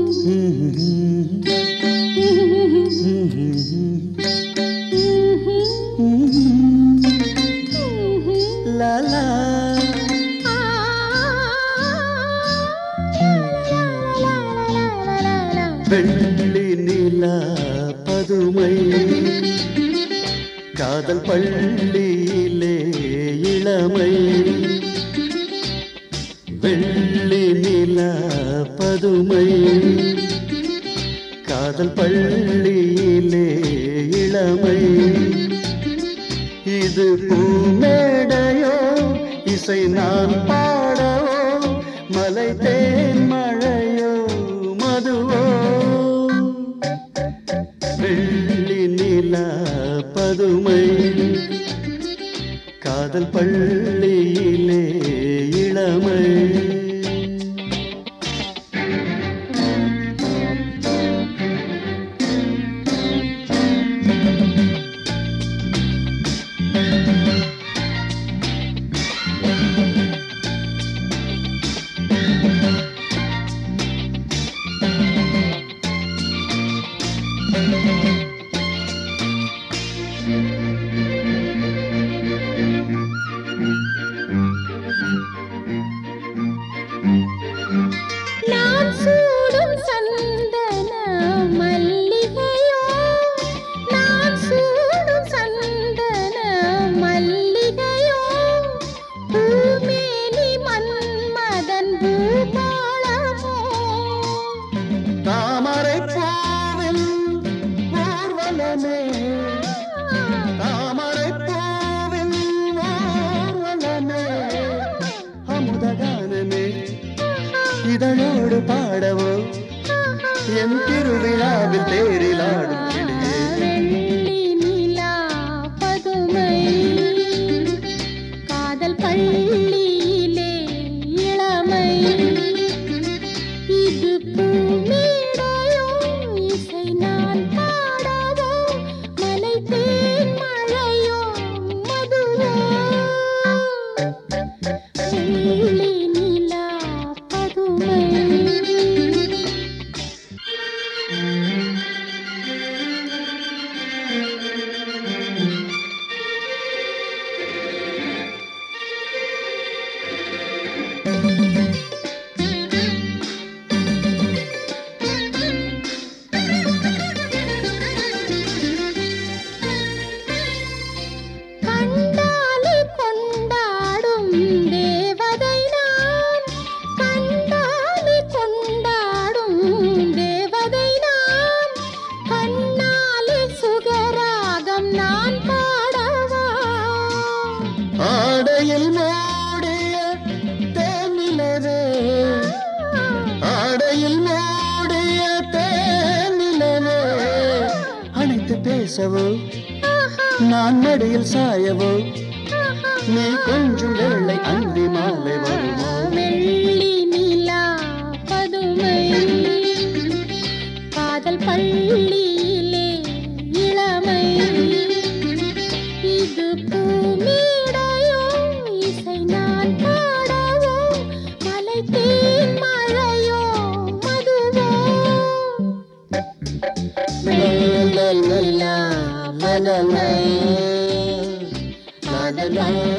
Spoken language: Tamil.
லா லா வெள்ளி நிலா பதுமை காதல் பள்ளியிலே இளமை வெள்ளி நிலா பதுமை காதல் பள்ளியிலே இளமை இது பூமேடையோ இசை நான் பாடவோ மலை தேன் மழையோ மதுவோ வெள்ளி நிலா பதுமை காதல் பள்ளியிலே இளமை நான் சூடும் சந்தன மல்லிகையோ நான் சூடும் சந்தன மல்லிகையோ பூமேனி மன்மதன் பூபாளமோ தாமரை பூவின் ஊர்வலமே தாமரை பூவின் ஊர்வலமே அமுதகானமே இதழோடு பாடவோ என் திருவிழாவில் தேரிலாடும் கிளியே வெள்ளி நிலா பதுமை காதல் பள்ளியிலே இளமை இது பூமேடையோ இசை நான் பாடவோ மலை தேன் மழையோ மதுவோ வெள்ளி நிலா பதுமை கண்டாலே கொண்டாடும் தேவதை நான் கண்டாலே கொண்டாடும் தேவதை நான் கண்ணாலே சுகராகம் நான் பாடவா ஆடையில் மூடிய தேனிலவே ஆடையில் மூடிய தேனிலவே அணைத்து பேசவோ நான் மடியில் சாயவோ நீ கொஞ்சம் வேளை அந்தி மாலை வருமோ வெள்ளி நிலா பதுமை காதல் பள்ளியிலே இளமை இது பூமேடையோ இசை நான் பாடவோ மலை தேன் மழையோ மதுவோ வெள்ளி நிலா பதுமை காதல்